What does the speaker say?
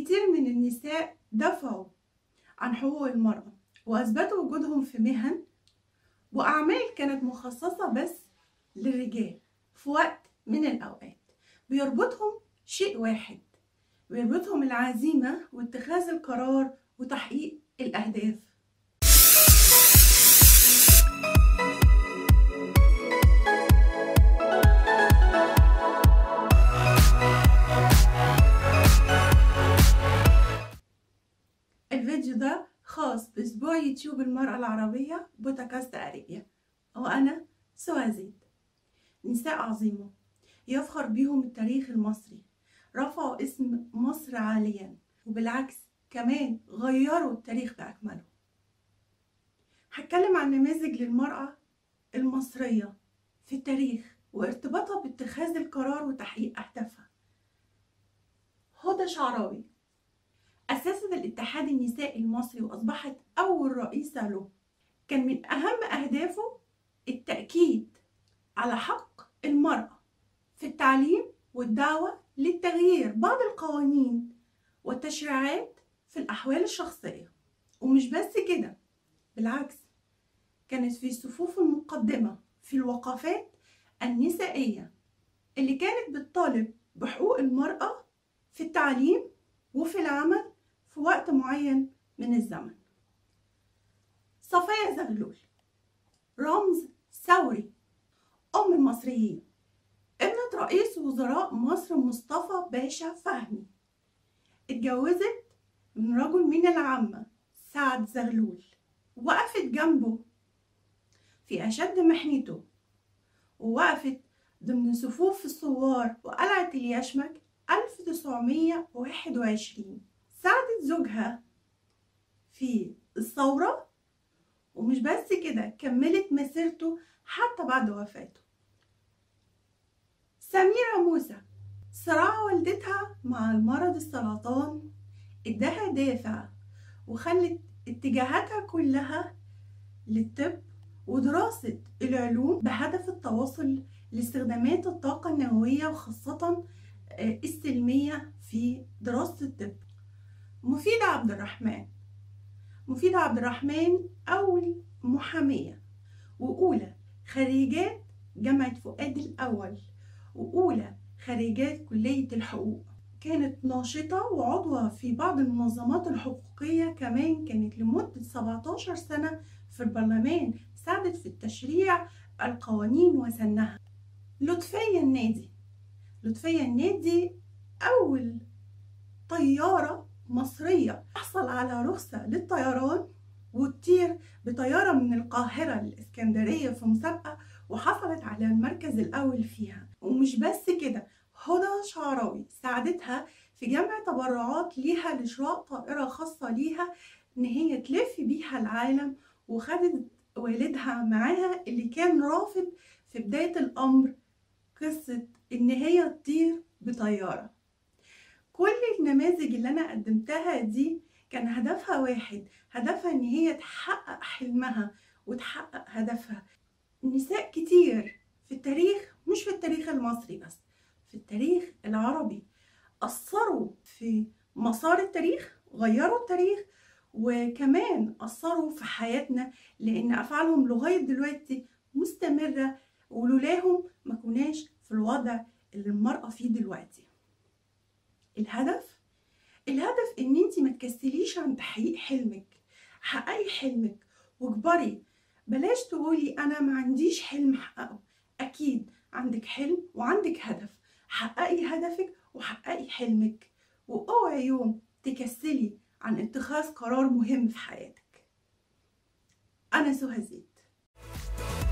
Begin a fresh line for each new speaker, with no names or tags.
كتير من النساء دفعوا عن حقوق المرأة وأثبتوا وجودهم في مهن وأعمال كانت مخصصة بس للرجال في وقت من الأوقات بيربطهم شيء واحد بيربطهم العزيمة واتخاذ القرار وتحقيق الأهداف الفيديو ده خاص بأسبوع يوتيوب المرأة العربية بودكاست أريبيا وأنا سوا زيد نساء عظيمة يفخر بيهم التاريخ المصري رفعوا اسم مصر عاليا وبالعكس كمان غيروا التاريخ بأكمله هتكلم عن نماذج للمرأة المصرية في التاريخ وارتباطها باتخاذ القرار وتحقيق أهدافها هدى شعراوي أسست الاتحاد النسائي المصري وأصبحت أول رئيسة له كان من أهم أهدافه التأكيد على حق المرأة في التعليم والدعوة للتغيير بعض القوانين والتشريعات في الأحوال الشخصية ومش بس كده بالعكس كانت في الصفوف المقدمة في الوقفات النسائية اللي كانت بتطالب بحقوق المرأة في التعليم وفي العمل في وقت معين من الزمن صفية زغلول رمز ثوري أم المصريين ابنة رئيس وزراء مصر مصطفى باشا فهمي اتجوزت من رجل من العامة سعد زغلول وقفت جنبه في أشد محنته ووقفت ضمن صفوف الثوار وقلعة اليشمك 1921 ساعدت زوجها في الثورة ومش بس كده كملت مسيرته حتى بعد وفاته سميرة موسى صراع والدتها مع المرض السرطان اداها دافع وخلت اتجاهاتها كلها للطب ودراسة العلوم بهدف التواصل لاستخدامات الطاقة النووية وخاصة السلمية في دراسة الطب مفيدة عبد الرحمن مفيدة عبد الرحمن أول محامية وأولى خريجات جامعة فؤاد الأول وأولى خريجات كلية الحقوق كانت ناشطة وعضوة في بعض المنظمات الحقوقية كمان كانت لمدة 17 سنة في البرلمان ساعدت في التشريع القوانين وسنها لطفية النادي لطفية النادي أول طيارة مصرية تحصل على رخصة للطيران وتطير بطيارة من القاهرة للإسكندرية في مسابقة وحصلت على المركز الأول فيها ومش بس كده هدى شعراوي ساعدتها في جمع تبرعات ليها لشراء طائرة خاصة ليها إن هي تلف بيها العالم وخدت والدها معاها اللي كان رافض في بداية الأمر قصة إن هي تطير بطيارة كل النماذج اللي أنا قدمتها دي كان هدفها واحد هدفها إن هي تحقق حلمها وتحقق هدفها نساء كتير في التاريخ مش في التاريخ المصري بس في التاريخ العربي أثروا في مسار التاريخ غيروا التاريخ وكمان أثروا في حياتنا لأن أفعالهم لغاية دلوقتي مستمرة ولولاهم ما كناش في الوضع اللي المرأة فيه دلوقتي الهدف الهدف ان انت ما تكسليش عن تحقيق حلمك حققي حلمك واكبري بلاش تقولي انا ما عنديش حلم احققه اكيد عندك حلم وعندك هدف حققي هدفك وحققي حلمك واوعي يوم تكسلي عن اتخاذ قرار مهم في حياتك انا سهى زيد